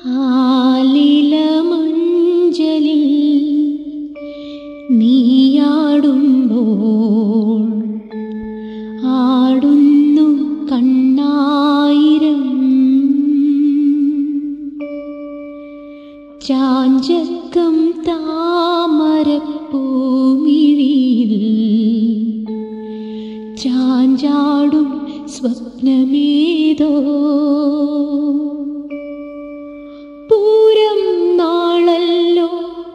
ആലിലമഞ്ചലിൽ നീയാടുമ്പോൾ ആടുന്നു കണ്ണായിരം ചാഞ്ചക്കം താമരപ്പൂമിഴിയിൽ ചാഞ്ചാടും സ്വപ്നമേതോ പൂരം നാളല്ലോ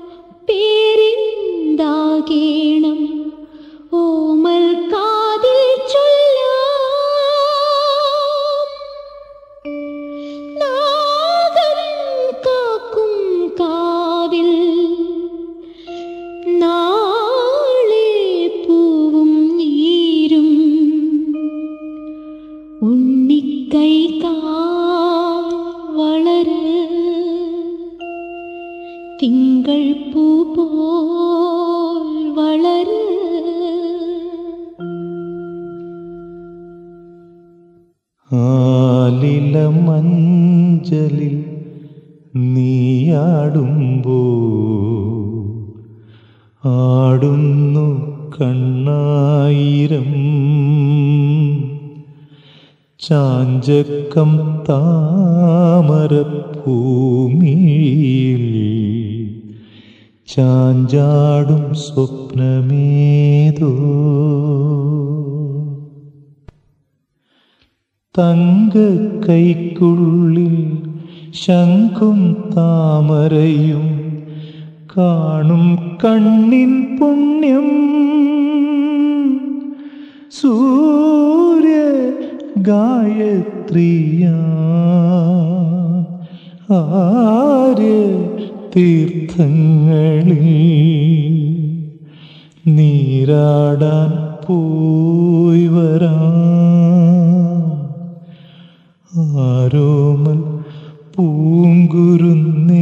പേരെന്താകേണം ഓമൽ കാതിൽ ചൊല്ലാം നാഗം കാക്കും കാവിൽ നാളെ പൂവും നീരും ഉണ്ണിക്കൈ കാ വളര തിങ്കൾ പൂ പോൽ വളര ആലിലമഞ്ചലിൽ നീയാടുമ്പോ ആടുന്നു കണ്ണായിരം ചാഞ്ചക്കം താമരഭൂമിയിൽ ചാഞ്ചാടും സ്വപ്നമേതോ തങ്ക കൈക്കുള്ളിൽ ശംഖും താമരയും കാണും കണ്ണിൻ പുണ്യം സൂര്യ ഗായത്രിയ ആര്യ തീർത്ഥങ്ങളിൽ നീരാടാൻ പോയി വരാം ആരോമൽ പൂങ്കുരുന്നേ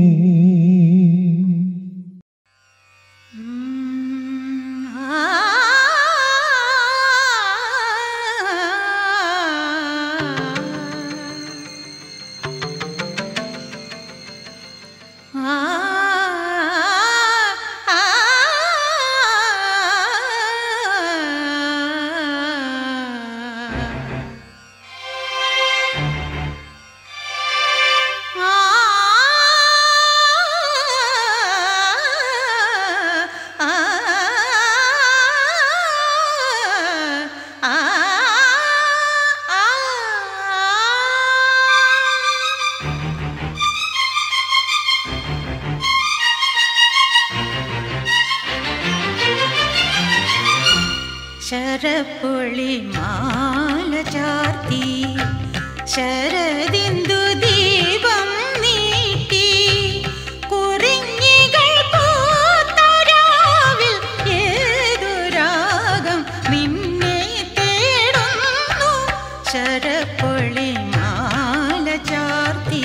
ശരപ്പൊളി മാല ചാർത്തി ശരദിന്ദു ദീപം നീട്ടി കുറിഞ്ഞികൾ പൂത്തരാവിൽ ഏതു രാഗം നിന്നെ തേടുന്നു ശരപ്പൊളി മാല ചാർത്തി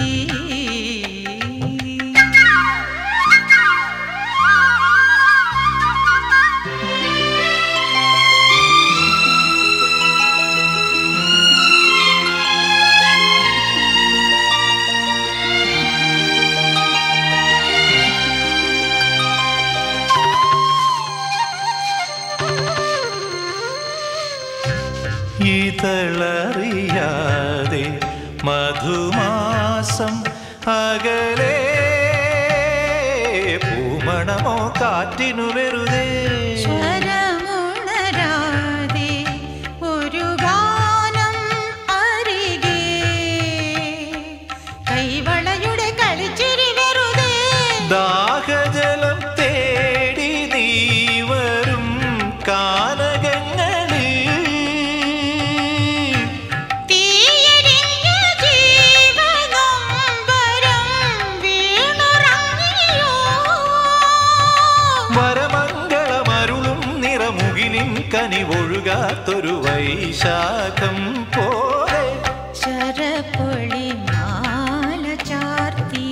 ഇതളറിയാതെ മധുമാസം അകലെ പൂമണമോ കാറ്റിനു വെറുതെ സ്വരമുണരാതെ ഒരു ഗാനം അരികെ കൈവളയുടെ കളിച്ചിരി വെറുതെ ദാഹജലം തേടി നീ വരും കാനകങ്ങളിൽ തീയരിഞ്ഞ ജീവനൊമ്പരം വീണുറങ്ങിയോ വരമംഗളമരുളും നിറമുകിലിൻ കനിവൊഴുകാത്തൊരു വൈശാഖം പോലെ ശരപ്പൊളി മാല ചാർത്തി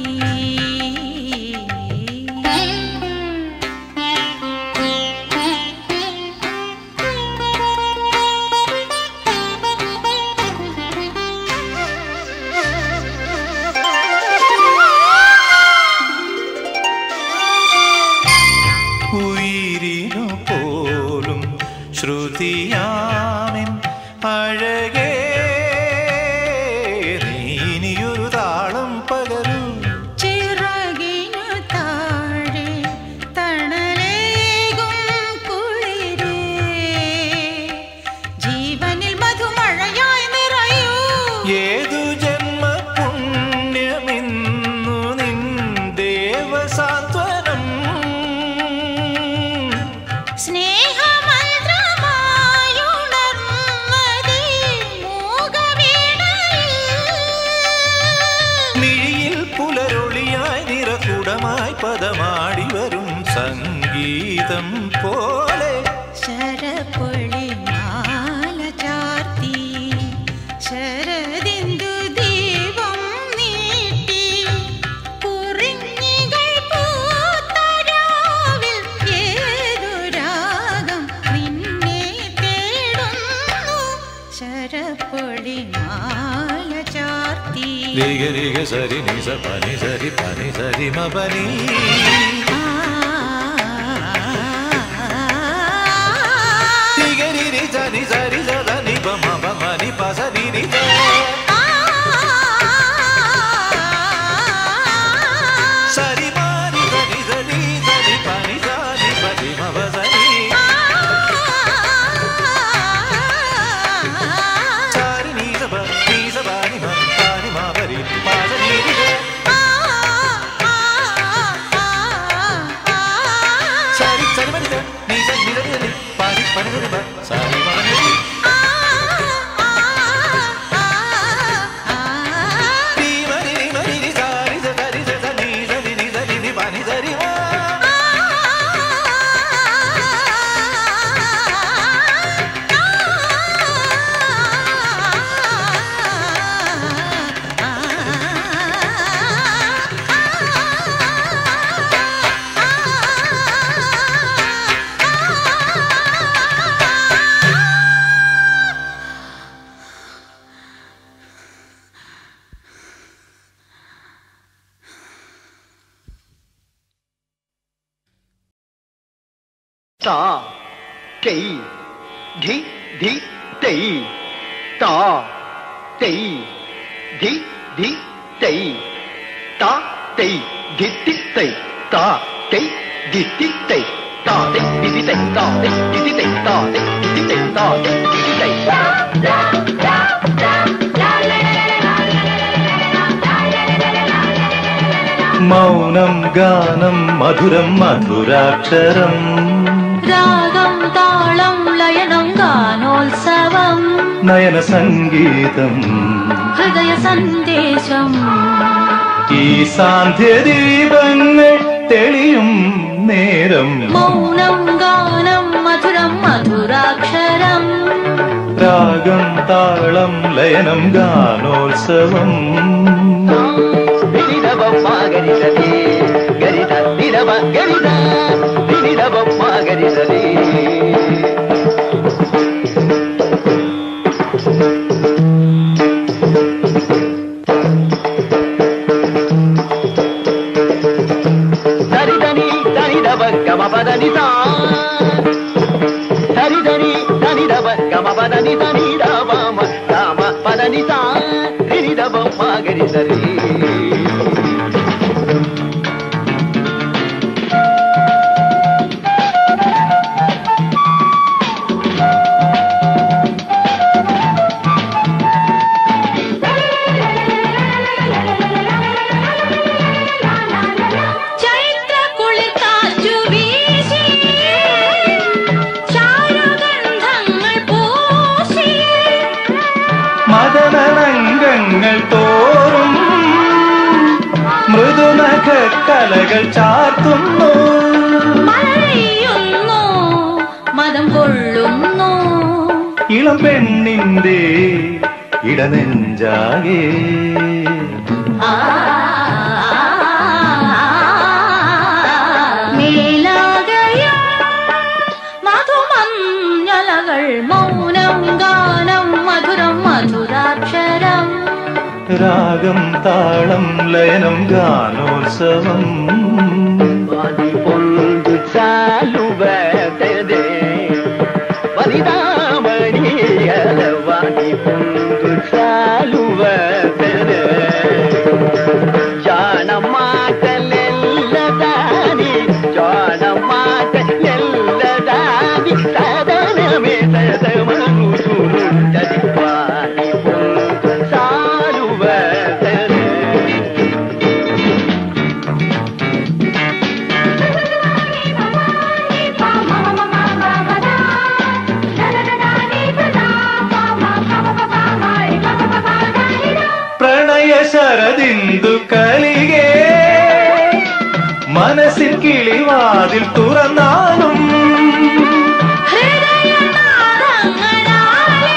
അഴകേ നീ ഇനിയൊരു താളം പകരൂ ചിറകിനു താഴെ തണലേകും കുളിരേ ജീവനിൽ മധുമഴയായി നിറയൂ ഏതു ജന്മ പുണ്യമിന്നു നിൻ ദേവസാന്ത്വനം സ്നേഹമന്ത്രമായുണർന്നതീ മൂകവീണയിൽ മിഴിയിൽ പുലരൊളിയായി നിറകുടമായി പദമാടി വരും സംഗീതം പോലെ ശരപ്പൊളി മാല ചാർത്തി ശരദിന്ദു ദീപം നീട്ടി കുറിഞ്ഞികൾ പൂത്തരാവിൽ ഏതു രാഗം നിന്നെ തേടുന്നു ശരപ്പൊളി മാല ചാർത്തി രിഗ രിഗ സരി നിസ പനി സരി പനി സരി മപനി രിഗ രിരി സരി സരി സദ നിപ മപ മനി പസ നിരി സ. സരി മനി സരി സരി സരി പനി സരി പനി മപ സരി സരി നി സ പ നി സ പ നി മ പ നി മ പ രി പ സ നി രി സ. സരി സരി മനി സ നി സ നി സ നി സ നി പ നി പ നി സ നി പ സരി മ നി രി. രി മനി രി മനി രി സ രി സ സ രി സ സ നി സ നി നി സ നി നി പ നി സ രി മ. ता तै ധി ധി തൈ താ തൈ ധി ധി തൈ താ തൈ ധി തി തൈ താ തൈ ധി തി തൈ താ തൈ ധി തി തൈ താ തൈ ധി തി തൈ താ തൈ ധി തി തൈ താ തൈ ധി തി തൈ മൗനം ഗാനം മധുരം മധുരാക്ഷരം രാഗം താളം ലയനം ഗാനോത്സവം നയന സംഗീതം ഹൃദയ സന്ദേശം ഈ സാന്ധ്യദീപങ്ങൾ തെളിയും നേരം മൗനം ഗാനം മധുരം മധുരാക്ഷരം രാഗം താളം ലയനം ഗാനോത്സവം ധിരിതവ ഗരിതലേ ഗരിത നിരവ ഗരിത ധിരിതവ ഗരിതലേ సరిదని దనిదవ గమ పదని సా సరిదని దనిదవ గమ పదని దనిదవ గమ పదని సా రినిదవ మాగరి సరి ചൈത്ര കുളിർ കാറ്റു വീശി ചാരുഗന്ധങ്ങൾ പൂശി മദനരംഗങ്ങൾ തോറും മൃദുനഖ കലകൾ ചാർത്തുന്നു മഴയുന്നു മതം കൊള്ളുന്നു ഇളം പെണ്ണിന്റെ ഇടനെഞ്ചാകെ മേലാകയും മധുമഞ്ഞലകൾ മൗനം ഗാനം മധുരം മധുരാക്ഷരം രാഗം താളം ലയനം ഗാനോത്സവം వాడి పొందు చాలు వేటదే వనిదామణి గలవా ശരദിന്ദു കലികേ മനസ്സിൻ കിളിവാതിൽ തുറന്നാലും ഹൃദയനാദങ്ങളാലേ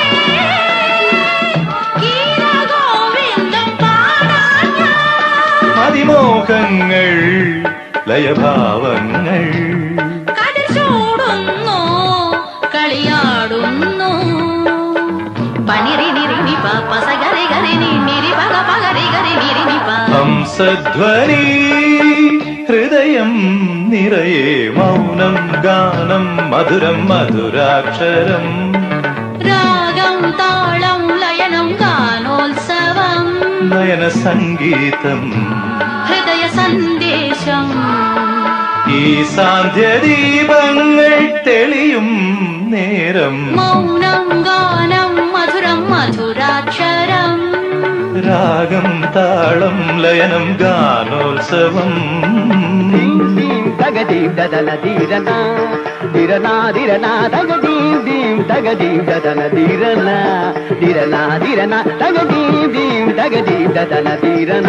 ഗീതഗോവിന്ദം പാടാൻ ഞാൻ. അതിമോഹങ്ങൾ ലയഭാവങ്ങൾ കടൽ ചൂടുന്നു കളിയാടുന്നു പണിരി നിരിനി പാപ്പ സഗരി ഗരി നിരി പക പകരി ഗരി നിരിനി പാ ഹംസധ്വനി ഹൃദയം നിറയെ മൗനം ഗാനം മധുരം മധുരാക്ഷരം രാഗം താളം ലയനം ഗാനോത്സവം നയന സംഗീതം ഹൃദയ സന്ദേശം ഈ സാന്ധ്യദീപങ്ങൾ തെളിയും നേരം മൗനം ഗാനം മധുരം മധുരാക്ഷരം രാഗം താളം ലയനം ഗാനോത്സവം ദീം ദീം തകദീം ദദന ധീരന ധീരന ധീരന തകദീം ദീം തകദീം ദദന ധീരന ധീരന ധീരന തകദീം ദീം തകദീം ദദന ധീരന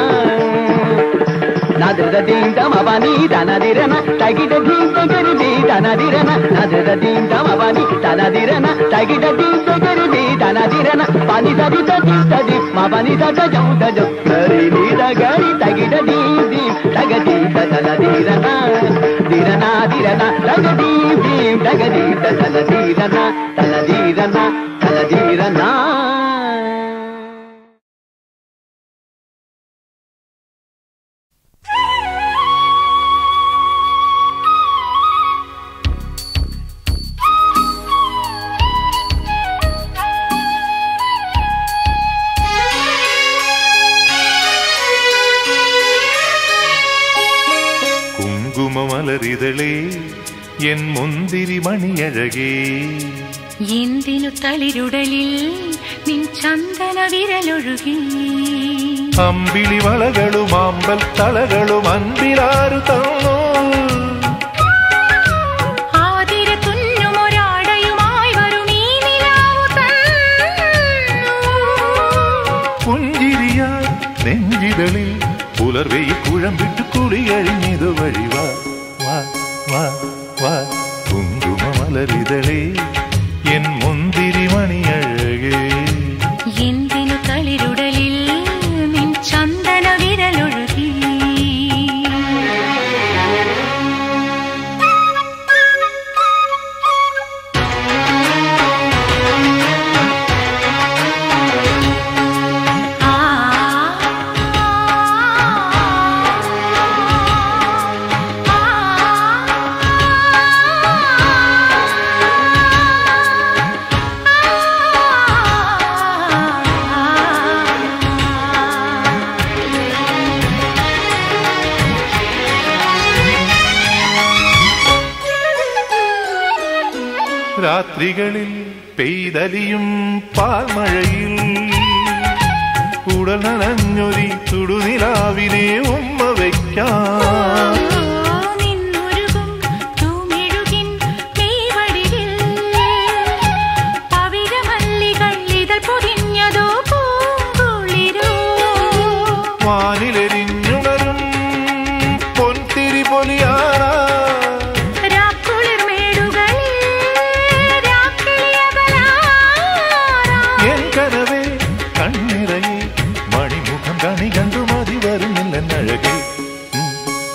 നദ്രത ദീം ദമവനി ധനധിരന തകിട ദീം തകരുതി ധനധിരന നദ്രത ദീം ദമവനി ധനധിരന തകിട ദീം തകരുതി ധനധിരന പനി തടി തടി തടി മവനി തട ജൗ തജ ഗരി നീത ഗരി തകിട ദീം ദീം തകതി തന ധീരന ധീരന ധീരന തകതി ദീം തകതി തന ധീരന തന ധീരന തന ധീരന കുങ്കുമമലരിതളേ എൻ മുന്തിരി മണിയഴകേ എന്തിനു തളിരുടലിൽ നിൻ ചന്ദന വിരലൊഴുകി അമ്പിളി വളകളും അമ്പൽ തളകളും അൻപിലാരു തന്നു ആതിര തുന്നുമൊരാടയുമായി വരും ഈ നിലാവു തന്നു. പുഞ്ചിരിയാൽ നെഞ്ചിതളിൽ പുലർവെയിൽ കുഴമ്പിട്ട് കുളിയഴിഞ്ഞിതു വഴി വാ വാ വാ വാ കുങ്കുമമലരിതളേ എൻ മുന്തിരി മണിയഴകേ എന്തിനു തളിരുടലിൽ നിൻ ചന്ദന വിരലൊഴുകി ആ രാത്രികളിൽ പെയ്തലിയും പാൽമഴയിൽ ഉടൽ നനഞ്ഞൊരി തുടുനിലാവിനെ ഉമ്മ വയ്ക്കാം നിന്നുരുകും തൂമെഴുകിൻ മെയ്വടിവിൽ പവിഴമല്ലികൾ ഇതൾ പൊതിഞ്ഞതോ പൂങ്കുളിരോ വാനിലെരിഞ്ഞുണരും പൊൻതിരി പൊലിയാറാ രാക്കുളിർമേടുകളിൽ രാക്കിളിയകലാറാ. എൻ കനവേ കണ്ണിറയെ മണിമുഖം കണി കണ്ടു മതി വരുന്നില്ലെന്നഴകേ ഉം,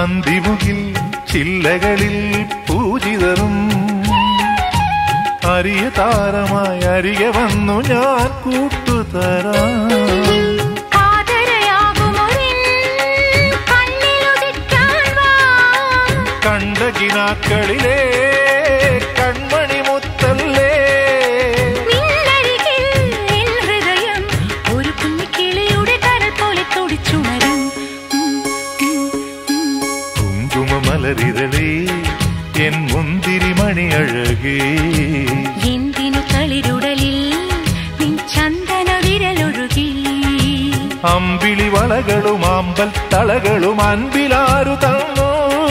അന്തിമുകിൽ ചില്ലകളിൽ പൂജിതറും അരിയ താരമായി അരികെ വന്നു ഞാൻ കൂട്ടുതരാം കാതരയാകുമൊരിൻ കണ്ണിലുദിക്കാൻ വാ. കണ്ടകിനാക്കളിലെ കൺമണി മുത്തല്ലേ നിന്നരികിൽ എൻ ഹൃദയം ഒരു കുഞ്ഞിക്കിളിയുടെ കരൾ പോലെ തുടിച്ചുണരും ഉം, ഉം, ഉം. കുങ്കുമമലരിതളേ എൻ മുന്തിരി മണിയഴകേ എന്തിനു തളിരുടലിൽ നിൻ ചന്ദന വിരലൊഴുകി അമ്പിളി വളകളും അമ്പൽ തളകളും അൻപിലാരു തന്നു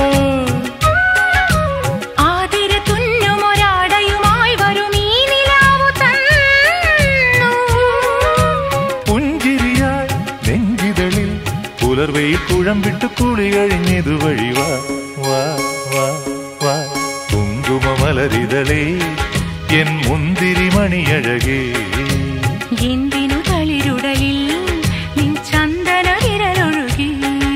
ആതിര തുന്നുമൊരാടയുമായി വരും ഈ നിലാവു തന്നു പുഞ്ചിരിയായി നെഞ്ചിതളിൽ പുലർവയിൽ കുഴമ്പിട്ട് കുളി കഴിഞ്ഞിതു വഴി വാ വാ വാ വാ കുങ്കുമമലരിതളേ എൻ മുന്തിരി മണിയഴകേ എന്തിനു തളിരുടലിൽ നിൻ ചന്ദന വിരലൊഴുകി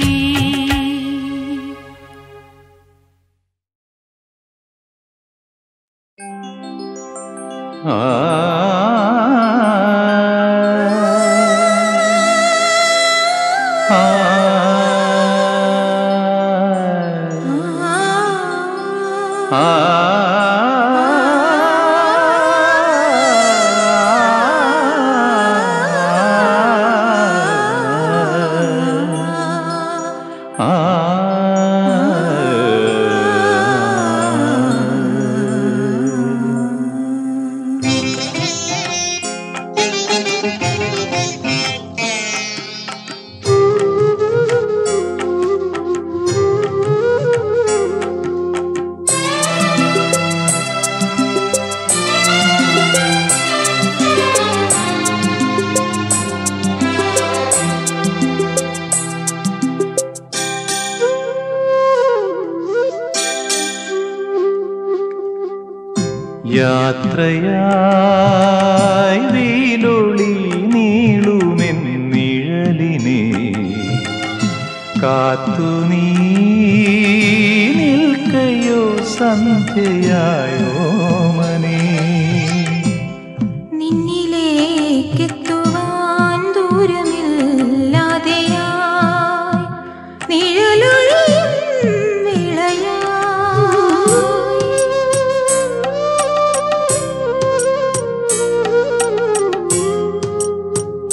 യാത്രയായി വീലൊളി നീളുമെൻ നിഴലിനെ കാത്തു നീ നിൽക്കയോ സന്ധ്യയായോ മനേ നിന്നിലേക്കെത്തുവാൻ ദൂരമില്ലാതെയായി നിഴലൊഴിയും വിളയായി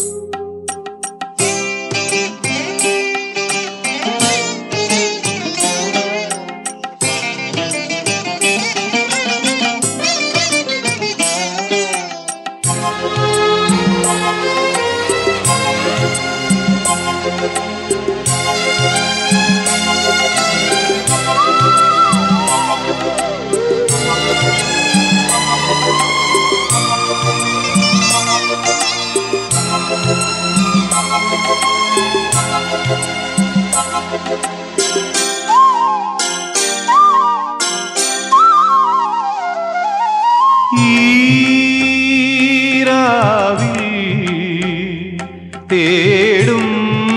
ഈരാവിൽ തേടും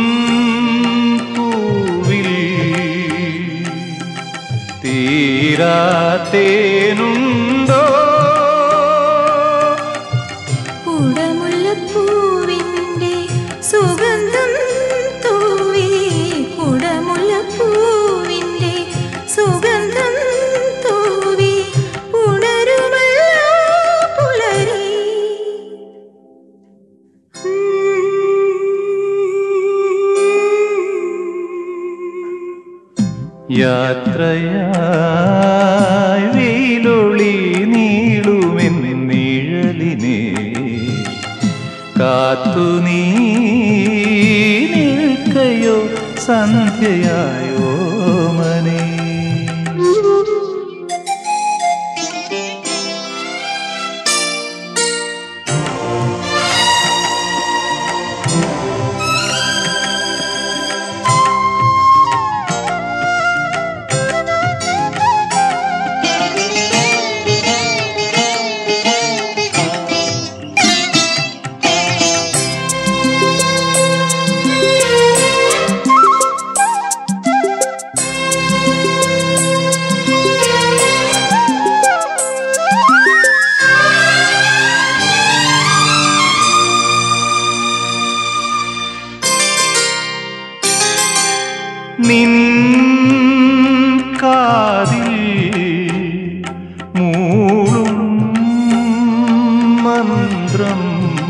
പൂവിൽ തീരാത്തേനുണ്ടോ കുടമുല്ലപ്പൂവിൻ്റെ സുഗന്ധം തൂവി കുടമുല്ലപ്പൂവിൻ്റെ സുഗന്ധം തൂവി ഉണരുമല്ലോ പുലരി യാത്രയായി വീലൊളി നീളുമെൻ നിഴലിനെ കാത്തു നീ നിൽക്കയോ സന്ധ്യയായോ മനേ ും നിൻ കാതിൽ മൂളും മന്ത്രം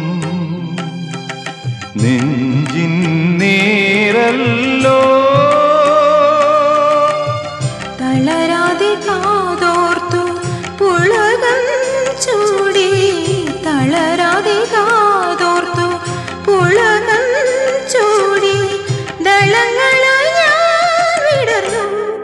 നെഞ്ചിൻ നേരല്ലോ തളരാതെ കാതോർത്തു പുളകം ചൂടി തളരാതെ കാതോർത്തു പുളകം ചൂടി ദളങ്ങളായി ഞാൻ വിടർന്നു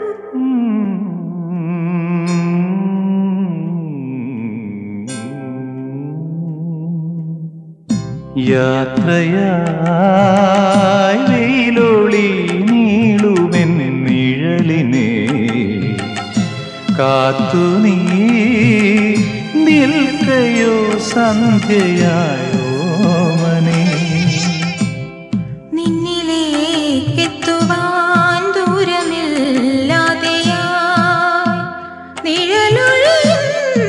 യാത്രയായി വെയിലൊളി നീളുമെൻ നിഴലിനെ കാത്തു നീ നിൽക്കയോ സന്ധ്യയായോ മനെ നിന്നിലേക്കെത്തുവാൻ ദൂരമില്ലാതെയായി നിഴലൊഴിയും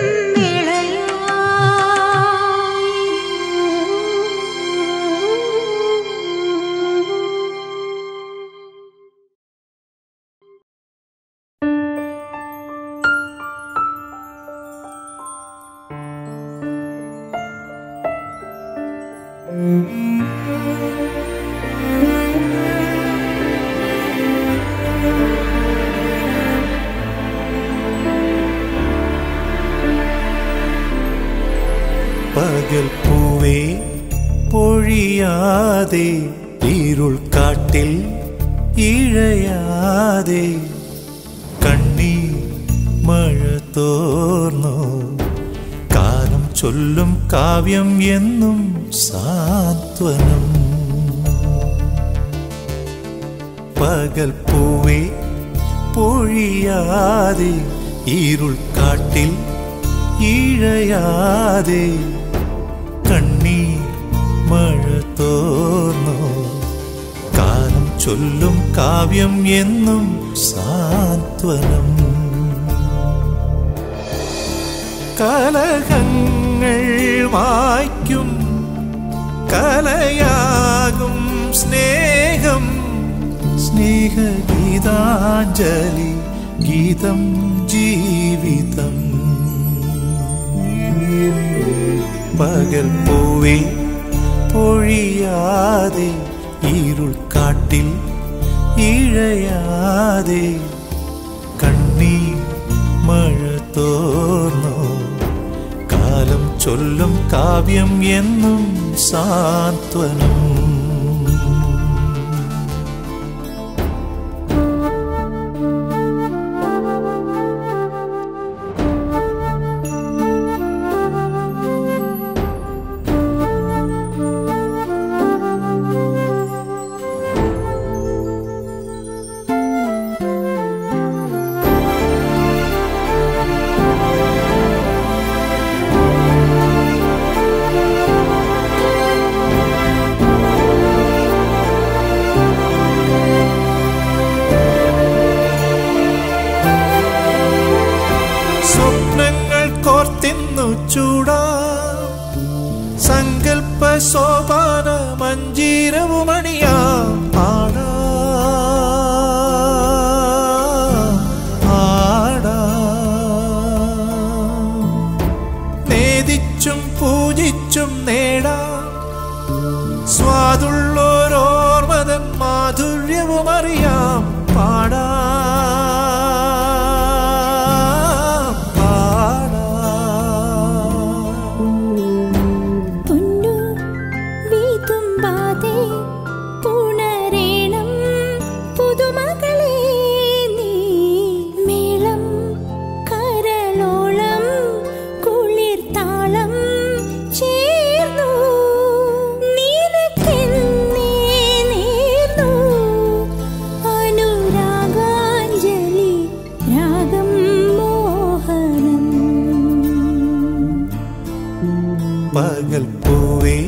വേളയായി പകൽ പൂവേ പൊഴിയാതെ ഇരുൾ കാട്ടിൽ ഇഴയാതെ കണ്ണീർ മഴ തോർന്നു കാലം ചൊല്ലും കാവ്യം എന്നും സാന്ത്വനം പകൽ പൂവേ പൊഴിയാതെ ഇരുൾ കാട്ടിൽ ഇഴയാതെ കണ്ണീർ മഴ തോർന്നു കാലം ചൊല്ലും കാവ്യം എന്നും സാന്ത്വനം കലഹങ്ങൾ മായ്ക്കും കലയാകും സ്നേഹം സ്നേഹഗീതാഞ്ജലി ഗീതം ജീവിതം പകൽ പൂവേ പൊഴിയാതെ ഇരുൾ കാട്ടിൽ ഇഴയാതെ കണ്ണീർ മഴ തോർന്നു കാലം ചൊല്ലും കാവ്യം എന്നും സാന്ത്വനം സ്വപ്നങ്ങൾ കോർത്തിന്നു ചൂടാ സങ്കൽപ്പ സോപാന മഞ്ജീരവുമണിയാം ആടാ ആടാ നേദിച്ചും പൂജിച്ചും നേടാ സ്വാദുള്ളോരോർമതൻ മാധുര്യവും അറിയാം പാടാ പൊന്നു വീതുമ്പാതെ പുണരേണം പുതുമകളെ നീ മേളം കരളോളം കുളിർത്താളം ചേർന്നു നീലക്കെന്നേ നേർന്നു അനുരാഗാഞ്ജലി രാഗം മോഹനം പകൽ പൂവേ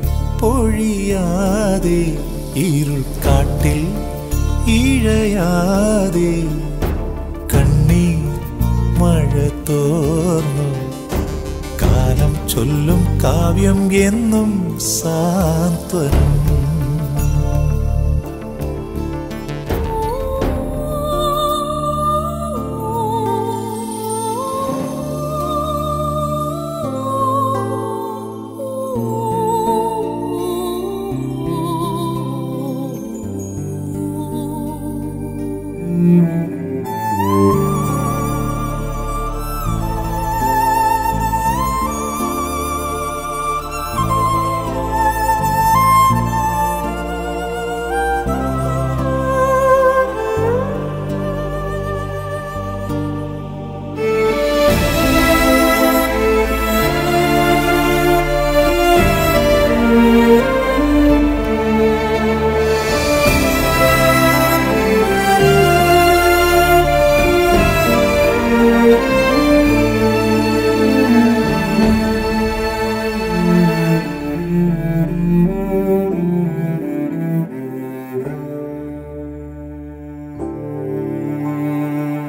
പൊഴിയാതെ ഇരുൾ കാട്ടിൽ ഇഴയാതെ കണ്ണീർ മഴ തോർന്നു കാലം ചൊല്ലും കാവ്യം എന്നും സാന്ത്വനം ഓ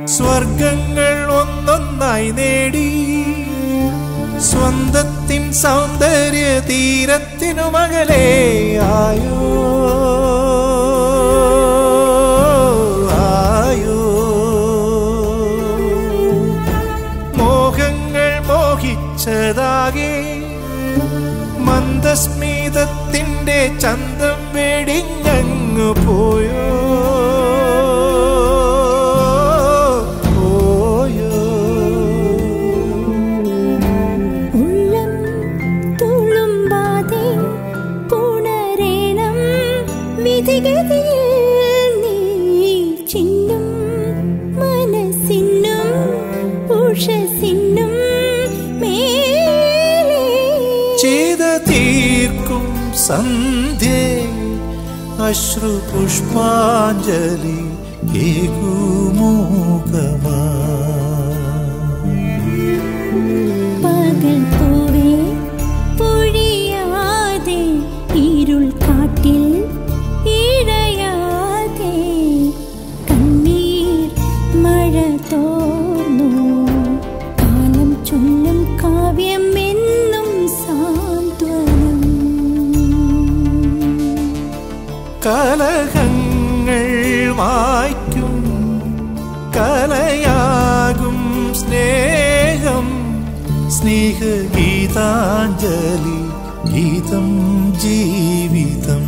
സ്വർഗങ്ങൾ ഒന്നൊന്നായി നേടി സ്വന്തത്തിൻ സൗന്ദര്യ തീരത്തിനു മകളെ ആയോ ആയോ മോഹങ്ങൾ മോഹിച്ചതാകെ മന്ദസ്മിതത്തിന്റെ ചന്തം വെടിഞ്ഞങ്ങു പോയോ പോയോ ഉള്ളം തുളുമ്പാതെ പുണരേണം വിധിഗതിയിൽ നീ ചിന്നും മനസ്സിനും ഉഷസിനും മേലേ ചെയ്ത തീർക്കും സന്ധ്യേ അശ്രു പുഷ്പാഞ്ജലി ഏകുമൂകമാ പകൽ പോവേ പൊഴിയാതെ ഇരുൾ കാട്ടിൽ ഇഴയാതെ കണ്ണീർ മഴ തോർന്നു കാലം ചൊല്ലും കാവ്യം എന്നും സാന്ത്വനം കലഹങ്ങൾ മായ്ക്കും കലയാകും സ്നേഹം സ്നേഹഗീതാഞ്ജലി ഗീതം ജീവിതം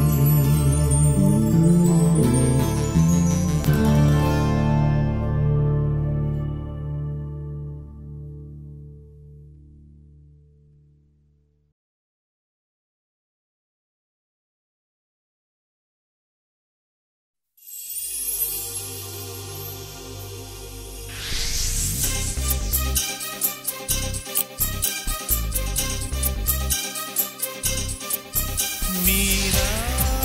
മീരാ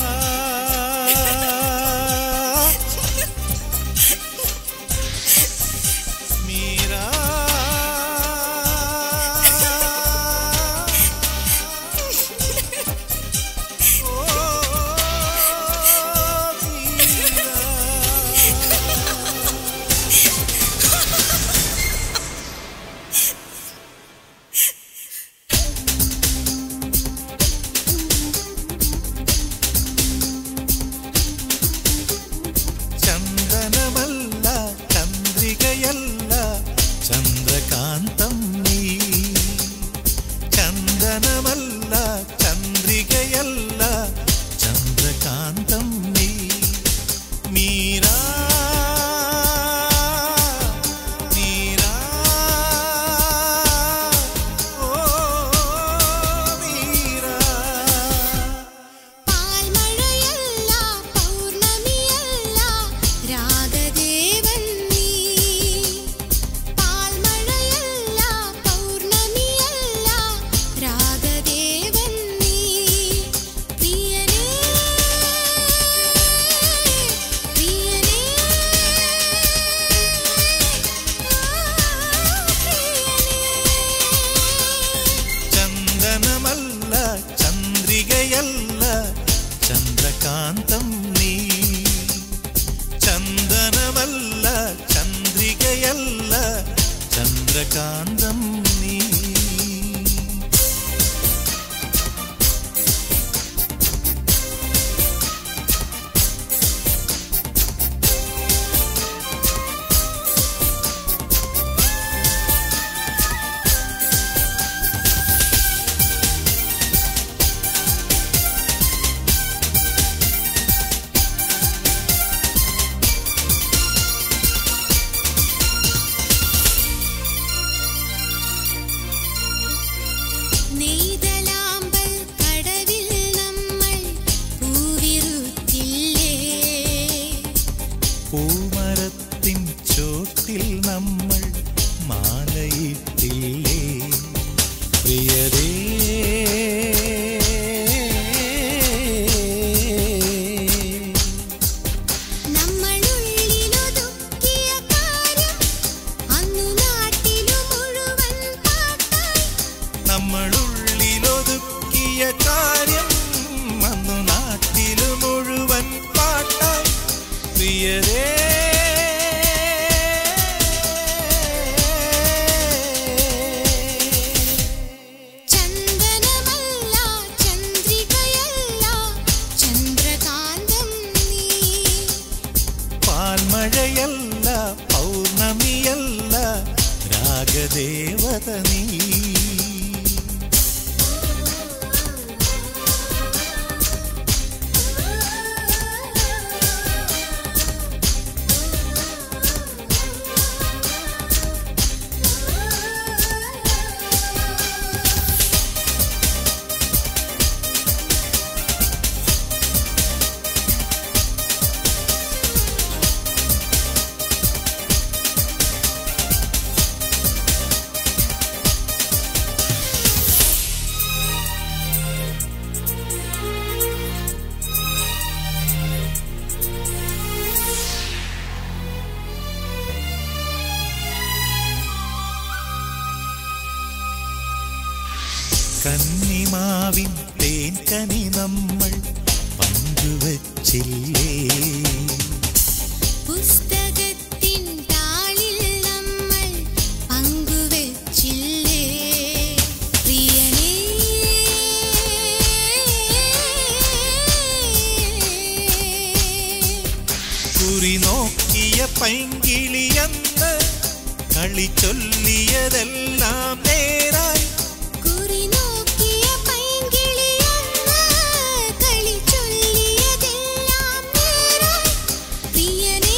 മീരാ ചന്ദനമല്ല ചന്ദ്രികയല്ല ചന്ദ്രകാന്തം നീ ചന്ദനമല്ല ചന്ദ്രികയല്ല ചന്ദ്രകാന്തം നീ മീരാ മീരാ ഓ മീരാ പാൽമഴയല്ല പൗർണമിയല്ല രാഗദേവൻ നീ പാൽമഴയല്ല പൗർണമിയല്ല രാഗദേവൻ നീ പ്രിയനേ പ്രിയനേ ചന്ദനമല്ല ചന്ദ്രികയല്ല ചന്ദ്രകാന്തം നീ ചന്ദനമല്ല ചന്ദ്രികയല്ല ചന്ദ്രകാന്തം നീ നെയ്തലാമ്പൽ കടവിൽ നമ്മൾ പൂവിറുത്തില്ലേ പൂമരത്തിൻ ചോട്ടിൽ നമ്മൾ മാലയിട്ടില്ലേ പ്രിയരേ നമ്മളുള്ളിലൊതുക്കിയ കാര്യം അന്നു നാട്ടിലു മുഴുവൻ പാട്ടായി നമ്മളുള്ളിലൊതുക്കിയ കാര്യം അന്നു നാട്ടിലു മുഴുവൻ പാട്ടായി പ്രിയരേ പാൽമഴയല്ല പൗർണമിയല്ല രാഗദേവത നീ കന്നിമാവിൻ തേൻ കനി നമ്മൾ പങ്കുവച്ചില്ലേ പുസ്തകത്തിൻ താളിൽ നമ്മൾ പങ്കുവച്ചില്ലേ പ്രിയനേ കുറി നോക്കിയ പൈങ്കിളിയന്ന് കളി ചൊല്ലിയതെല്ലാം നേരായി കുറി നോക്കിയ പൈങ്കിളിയന്ന് കളി ചൊല്ലിയതെല്ലാം നേരായി പ്രിയനേ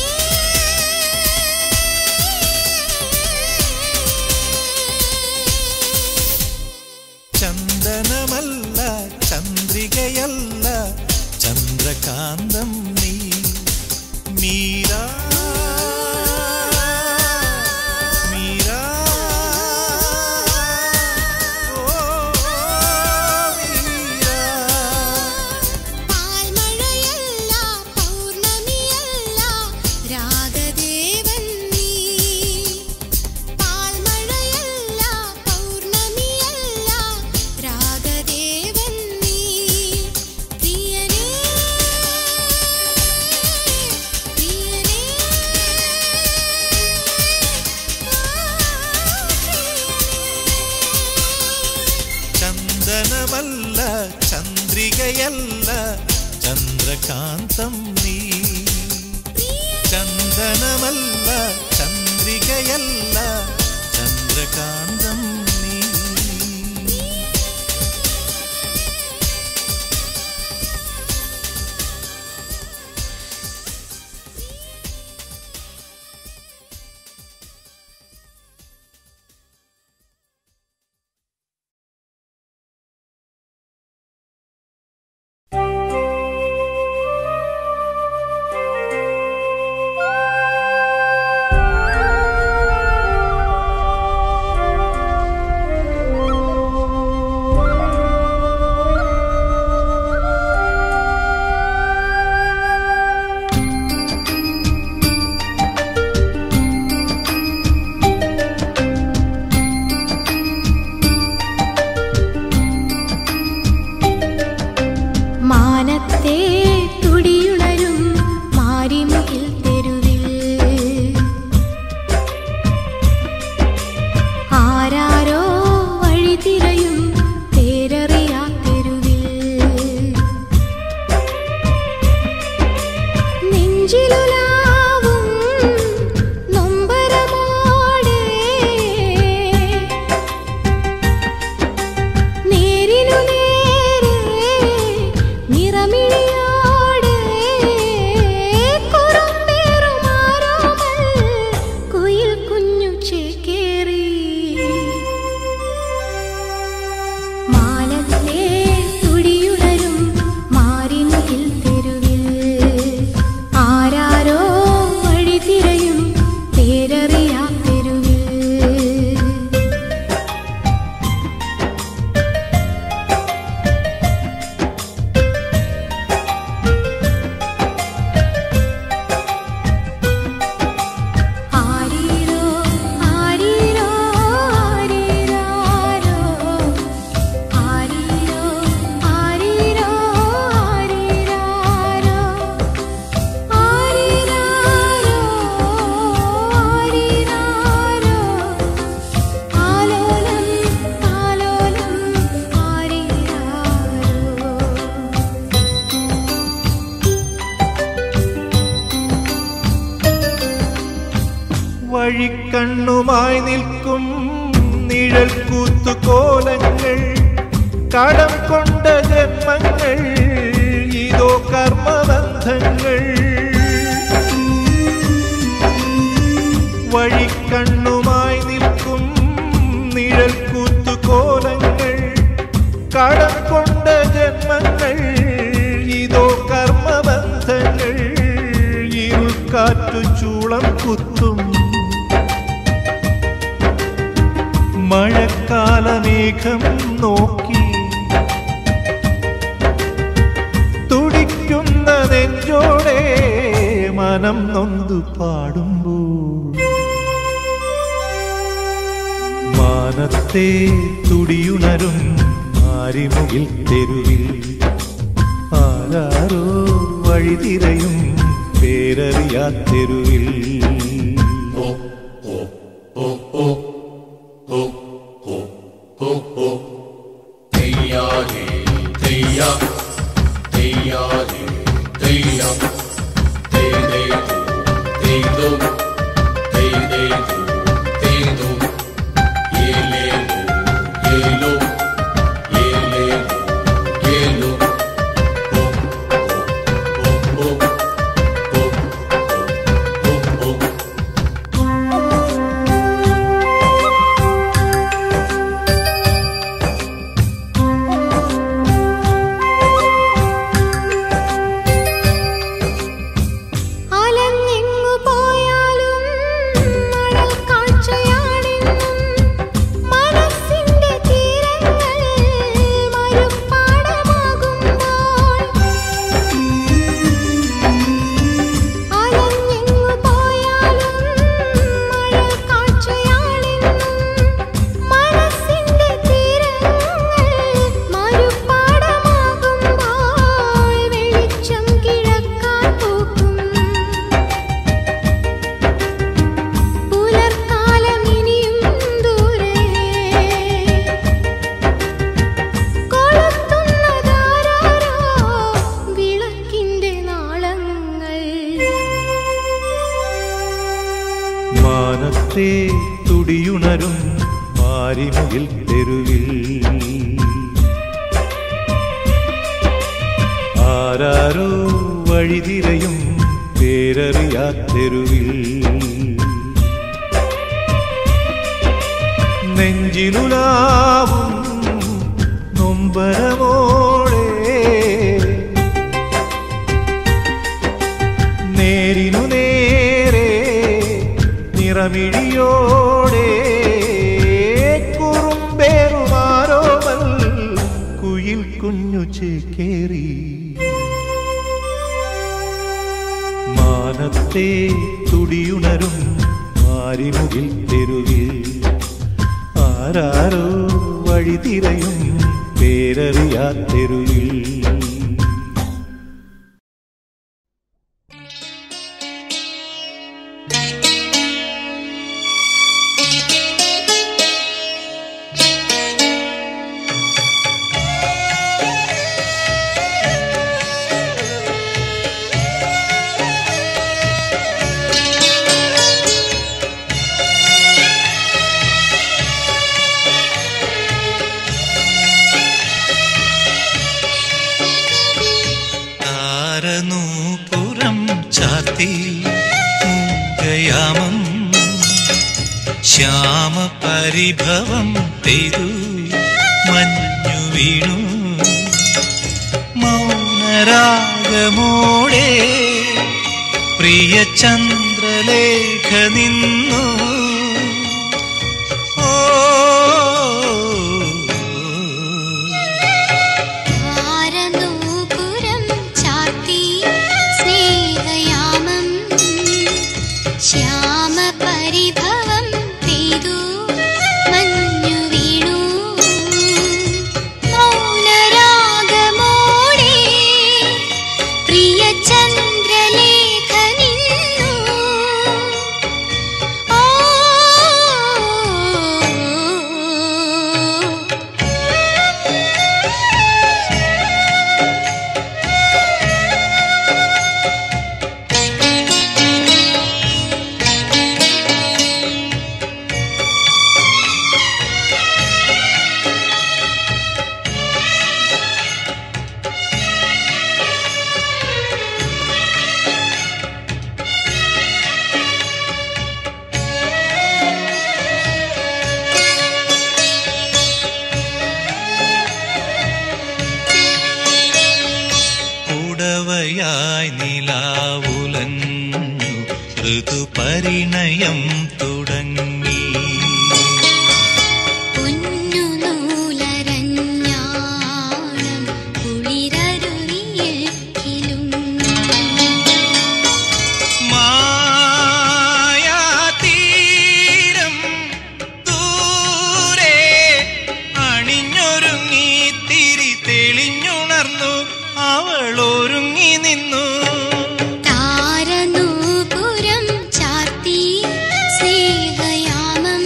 ചന്ദനമല്ല ചന്ദ്രികയല്ല ചന്ദ്രകാന്തം നീ മീരാ മീരാ ഓ മീരാ പാൽമഴയല്ല പൗർണമിയല്ല രാഗദേവൻ നീ പാൽമഴയല്ല പൗർണമിയല്ല രാഗദേവൻ നീ പ്രിയനേ പ്രിയനേ വഴിക്കണ്ണുമായി നിൽക്കും നിഴൽ കൂത്തുകോലങ്ങൾ കടം കൊണ്ട ജന്മങ്ങൾ ഇതോ കർമ്മബന്ധങ്ങൾ വഴിക്കണ്ണുമായി നിൽക്കും നിഴൽ കൂത്തുകോലങ്ങൾ കടം കൊണ്ട ജന്മങ്ങൾ ഇതോ കർമ്മബന്ധങ്ങൾ ഇരുൾക്കാറ്റു ചൂളം കുത്തും മഴക്കാലമേഘം നോക്കി തുടിക്കുന്ന നെഞ്ചോടെ മനം നൊന്തു പാടുമ്പോൾ മാനത്തെ തുടിയുണരും ആരിമുകിൽ തെരുവിൽ ആരാരോ വഴിതിരയും പേരറിയാ തെരുവിൽ അലഞ്ഞെങ്ങു പോയാലും മഴൽ കാഴ്ചയാണെന്നും മനസ്സിന്റെ തീരങ്ങൾ മരുപ്പാടമാകുമ്പോൾ അലഞ്ഞെങ്ങു പോയാലും മഴൽ കാഴ്ചയാണെന്നും മനസ്സിന്റെ തീരങ്ങൾ മരുപ്പാടമാകുമ്പോൾ വെളിച്ചം കിഴക്കാൻ പൂക്കും പുലർക്കാലം ഇനിയും ദൂരെ കൊളുത്തുന്നതാരോ വിളക്കിന്റെ നാളങ്ങൾ മാനത്തെ തുടിയുണരും മാരിമുകിൽ തെരുവിൽ ആരാരോ വഴിതിരയും പേരറിയാ തെരുവിൽ നെഞ്ചിലുലാവും നൊമ്പരമോടെ നേരിനു നേരെ നിറമിഴിയോടെ കുറുമ്പേറുമാരോമൽ കുയിൽ കുഞ്ഞു ചേക്കേറി മാനത്തെ തുടിയുണരും മാരിമുകിൽ തെരുവിൽ ആരാരോ വഴിതിരയും പേരറിയാ തെരുവിൽ താരനൂപുരം ചാത്തി മൂകയാമം ശ്യാമപരിഭവം പെയ്തു മഞ്ഞു വീണു മൗനരാഗമോടെ പ്രിയ ചന്ദ്രലേഖ നിന്നു ഓ ആരനൂപുരം ചാത്തി സ്നേഹയാമം ശ്യാമപരിഭവം പെയ്തു മഞ്ഞു വീണു മൗനരാഗമോടെ പ്രിയ ചന്ദ്രലേഖ നിന്നു ഓ ഋതുപരിണയം തുടങ്ങി പൊന്നു നൂലരഞ്ഞാണം കുളിരരുവിയിൽ കിലുങ്ങി മായാതീരം ദൂരെ അണിഞ്ഞൊരുങ്ങി തിരി തെളിഞ്ഞുണർന്നു അവൾ ഒരുങ്ങി നിന്നു താരനൂപുരം ചാർത്തി സ്നേഹയാമം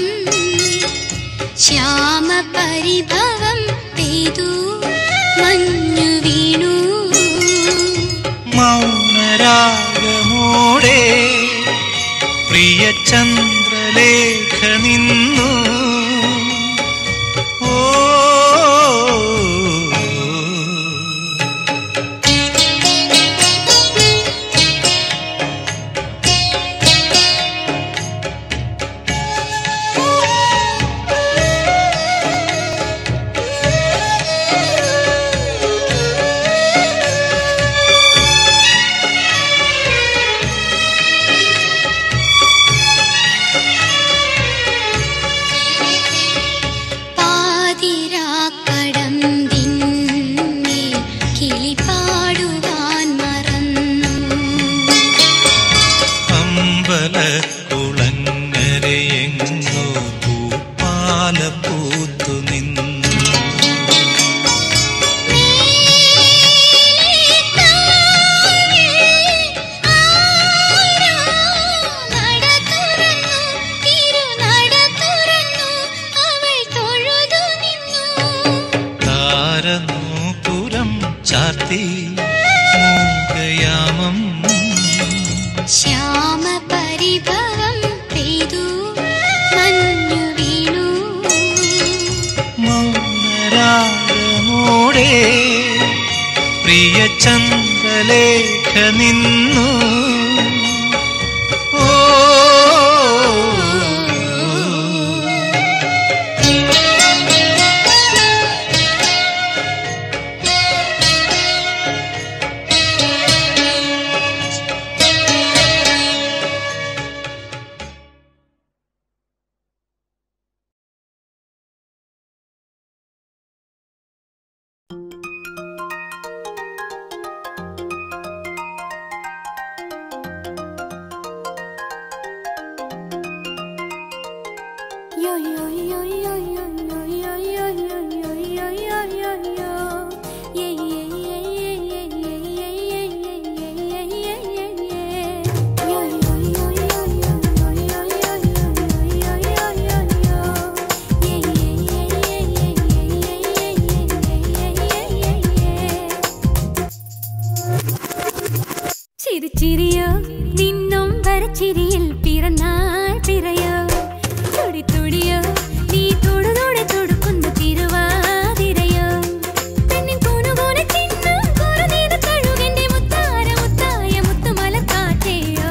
ശ്യാമപരിഭവം പെയ്തു മഞ്ഞു വീണു മൗനരാഗമോടെ പ്രിയ ചന്ദ്രലേഖ നിന്നു ഓ പാതിരാക്കടമ്പിന്മേൽ കിളിപാടുവാൻ മറന്നു അമ്പലക്കുളങ്ങരയെങ്ങോ പൂപ്പാല പൂത്തു നിന്നു താരനൂപുരം ചാർത്തി മൂകയാമം ശ്യാമപരിഭവം പെയ്തു മഞ്ഞു വീണു മൗനരാഗമോടെ പ്രിയ ചന്ദ്രലേഖ നിന്നു ഓ ചിരിച്ചിരിയോ നിന്നും വരച്ചിരിയിൽ പിറന്നാൾ പിറയോ തുടി തുടിയോ നീ തൊടുതൊടെ തൊടുക്കുന്ന തിരുവാതിരയോ പെണ്ണിൻ കൂനുകൂനെ ചിന്നും കുറുനീത തഴുകന്റെ മുത്താര മുത്തായ മുത്തുമലക്കാറ്റേയോ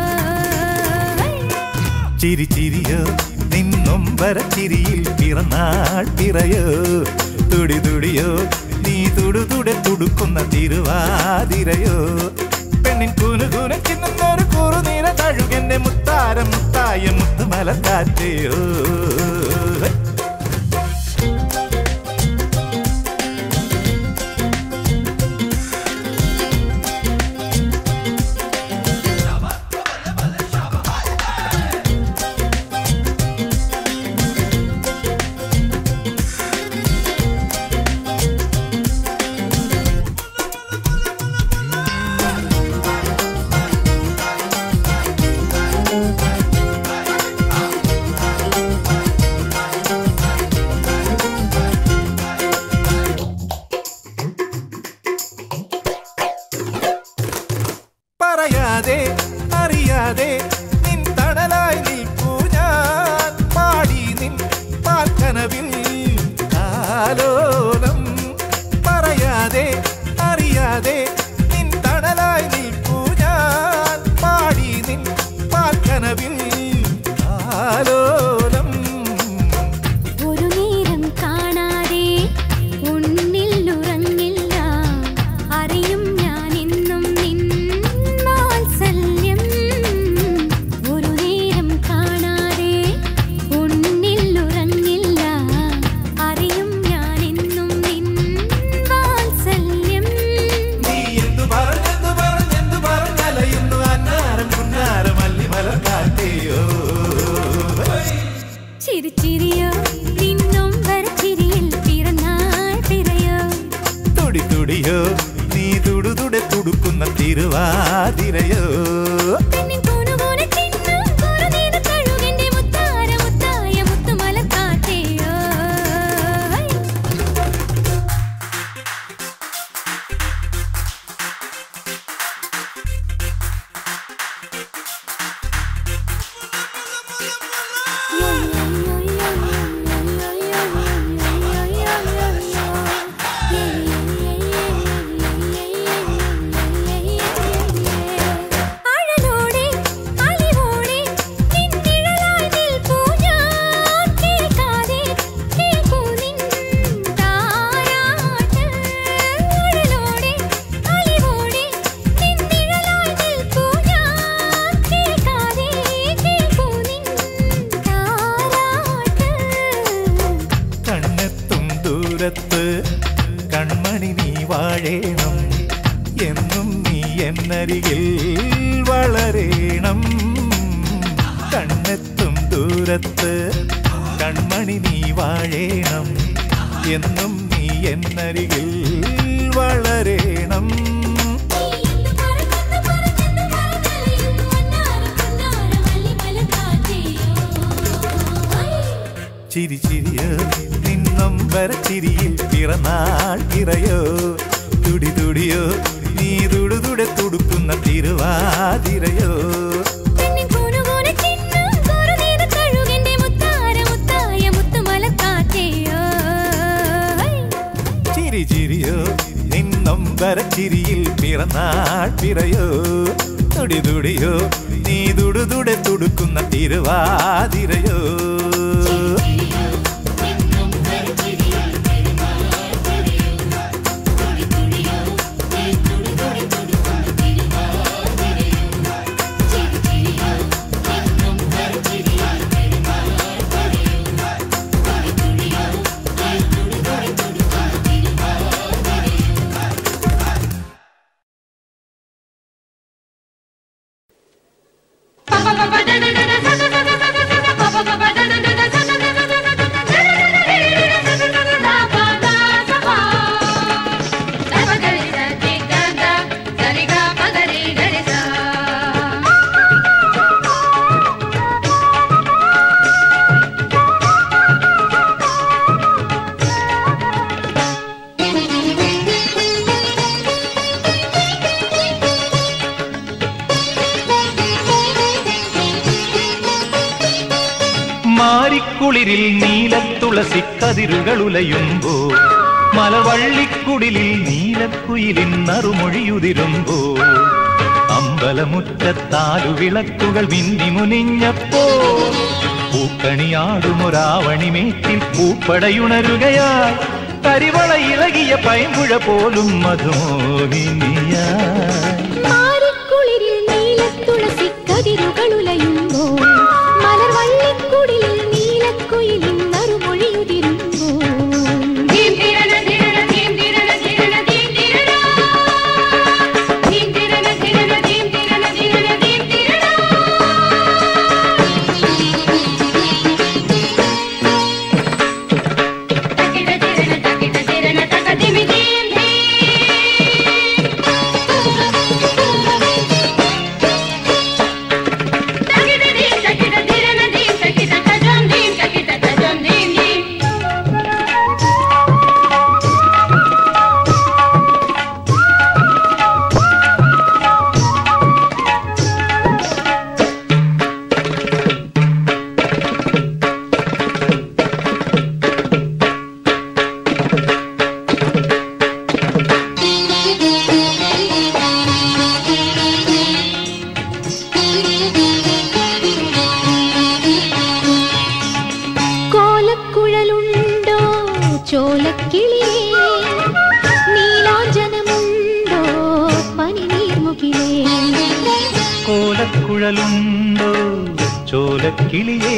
ചിരി ചിരിയോ നിന്നും വരച്ചിരിയിൽ പിറന്നാൾ പിറയോ തുടി തുടിയോ നീ തുടുതുടെ തുടുക്കുന്ന തിരുവാതിരയോ പെണ്ണിൻ കുനുകുന ചിന്നൊരു കുറുനീര തഴുകന്റെ മുത്താര മുത്തായ മുത്തുമലക്കാറ്റയോ പറയാതെ അറിയാതെ നിൻ തണലായി നിൽപ്പൂ ഞാൻ പാടി നിൻ പാൽക്കനവിൽ കാലോലം പറയാതെ അറിയാതെ നിൻ തണലായി നിൽപ്പൂ ഞാൻ പാടി നിൻ പാൽക്കനവിൽ കാലോലം ഒരു നേരം കാണാതെ ഉന്നിൽ ഉറങ്ങില്ല അറിയും ഞാൻ ഇന്നും നിൻ വാത്സല്യം ഒരു ചിരിച്ചിരിയോ നിന്നും വരച്ചിരിയിൽ പിറന്നാൾ പിറയോ തുടി തുടിയോ നീ തുടുതുടെ തുടുക്കുന്ന തിരുവാതിരയോ പെണ്ണിൻ കൂനുകൂന ചിന്നം കുറുനീത തഴുകിന്റെ മുത്താര മുത്തായ മുത്തുമലക്കാറ്റേയോ അഴലോടെ അലിവോടെ നിന്നിഴലായി നിൽപ്പൂ ഞാൻ കേൾക്കാതെ കേൾക്കൂ നിൻ താരാട്ട് അഴലോടെ അലിവോടെ നിന്നിഴലായി നിൽപ്പൂ ഞാൻ കേൾക്കാതെ കേൾക്കൂ നിൻ താരാട്ട് കണ്ണെത്തും ദൂരത്ത് കൺമണി നീ വാഴേണം എന്നും നീ എന്നരികിൽ വളരേണം കണ്ണെത്തും ദൂരത്ത് കൺമണി നീ വാഴേണം എന്നും നീ എന്നരികിൽ വളരേണം നീയെന്നു പറക്കുന്നു പറക്കുന്നു പറന്നലയുന്നു അന്നാരം പൊന്നാരം അല്ലിമലക്കാറ്റേയോ ചിരി ചിരിയോ നിന്നും വരച്ചിരിയിൽ പിറന്നാൾ ഇറയോ തുടി തുടിയോ നീ തുടുതുടെ തുടുക്കുന്ന തിരുവാതിരയോ പെണ്ണിൻ കൂനുകൂന ചിന്നം കുറുനീത തഴുകിന്റെ മുത്താര മുത്തായ മുത്തുമലക്കാറ്റേയോ ചിരി ചിരിയോ നിന്നും വരച്ചിരിയിൽ പിറന്നാൾ പിറയോ തുടി തുടിയോ നീ തുടുതുടെ തുടുക്കുന്ന തിരുവാതിരയോ മാരിക്കുളിരിൽ നീലത്തുളസി കതിരുകൾ ഉലയുമ്പോ മലവള്ളിക്കുടിലിൽ നീലക്കുയിലിൻ നറുമൊഴിയുതിരുമ്പോ അമ്പലമുറ്റത്താലു വിളക്കുകൾ മിന്നി മുനിഞ്ഞപ്പോ പൂക്കണിയാടുമൊരാവണിമേറ്റിൽ പൂപ്പടയുണരുകയായി കരിവള ഇളകിയ പൈമ്പുഴ പോലും മധുമോഹിനിയായി മാരിക്കുളിരിൽ നീലത്തുളസി കതിരുകളുലയുമ്പോൾ മലർവള്ളിക്കുടിലിൽ നീലക്കുയിലിൻ നറുമൊഴിയുതിരുമ്പോൾ കോലക്കുഴലുണ്ടോ ചോലക്കിളിയേ നീലാഞ്ജനമുണ്ടോ പനിനീർമുകിലേ കോലക്കുഴലുണ്ടോ ചോലക്കിളിയേ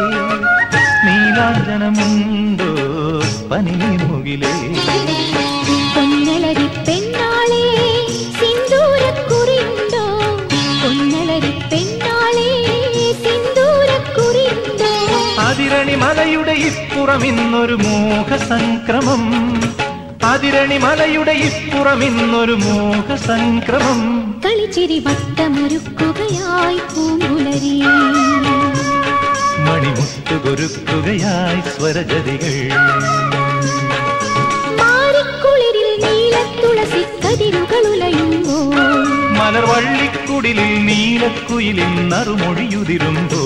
നീലാഞ്ജനമുണ്ടോ പനിനീർമുകിലേ പൊന്നലരി പെണ്ണാളെ സിന്ദൂരക്കുറിയുണ്ടോ പൊന്നലരി പെണ്ണാളെ സിന്ദൂരക്കുറിയുണ്ടോ അതിരണി മലയുടെ ഇപ്പുറം ഇന്നൊരു മോഹസംക്രമം അതിരണി മലയുടെ ഇപ്പുറം ഇന്നൊരു മോഹസംക്രമം കളിച്ചിരി വട്ടമൊരുക്കുകയായി പൂങ്കുലരി മണിമുട്ടുകൊരുക്കുകയായി സ്വരജതികൾ മാറിക്കുളിരിൽ നീലത്തുളസി കതിരുകൾ ഉലയുമ്പോ മലർവള്ളിക്കുടിലിൽ നീലക്കുയിലിൻ നറുമൊഴിയുതിരുമ്പോ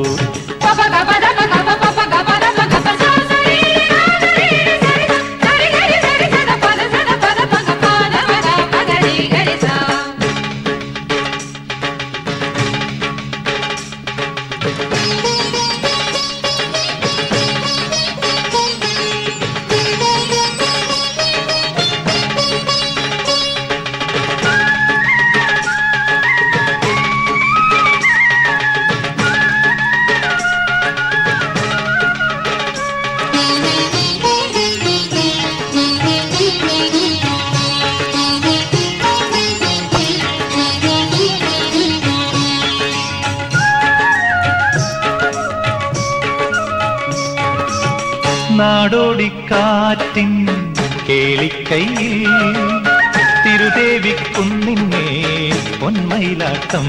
നാടോടിക്കാറ്റിൻ കേളിക്കൈയിൽ തിരുദേവിക്കുന്നിന്നേ പൊന്മയിലാട്ടം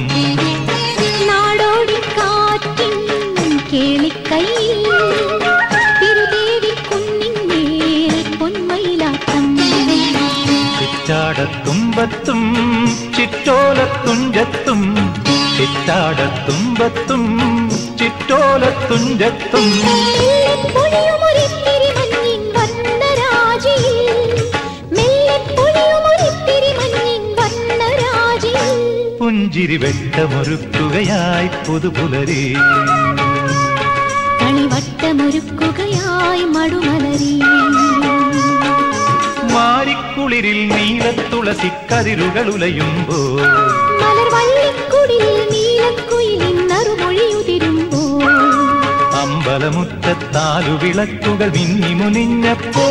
നാടോടിക്കാറ്റിൻ കേളിക്കൈയിൽ തിരുദേവി കുന്നിന്മേൽ പൊന്മയിലാട്ടം ചിറ്റാടത്തുമ്പത്തും ചിറ്റോലത്തുഞ്ചത്തും ചിറ്റാടത്തുമ്പത്തും ചിറ്റോലത്തുഞ്ചത്തും മെല്ലെപ്പൊഴിയുമൊരിത്തിരി മഞ്ഞിൻ വർണ്ണരാജിയിൽ മെല്ലെപ്പൊഴിയുമൊരിത്തിരി മഞ്ഞിൻ വർണ്ണരാജിയിൽ പുഞ്ചിരി വെട്ടമൊരുക്കുകയായി പുതുപുലരി കളിവട്ടമൊരുക്കുകയായി മടുമലരി മാരിക്കുളിരിൽ നീലത്തുളസി കതിരുകൾ ഉലയുമ്പോ മലർവള്ളിക്കുടിൽ നീലക്കുയിലിൻ നറുമൊഴിയുതിരുമ്പോ അമ്പലമുറ്റത്താലു വിളക്കുകൾ മിന്നി മുനിഞ്ഞപ്പോ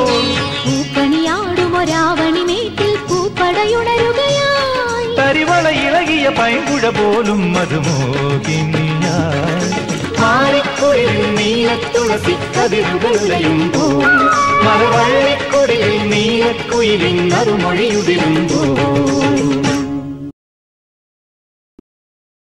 പൂക്കണിയാടുമൊരാവണിമേട്ടിൽ പൂപ്പടയുണരുകയായി തരിവള ഇളകിയ പൈമ്പുഴ പോലും മധുമോഹിനിയായി മാറിക്കുളിൽ നീലത്തുളസി കതിരുകൾ ഉലയുമ്പോ മലവള്ളിക്കുടിൽ നീലക്കുയിലിൻ നറുമൊഴിയുതിരുമ്പോ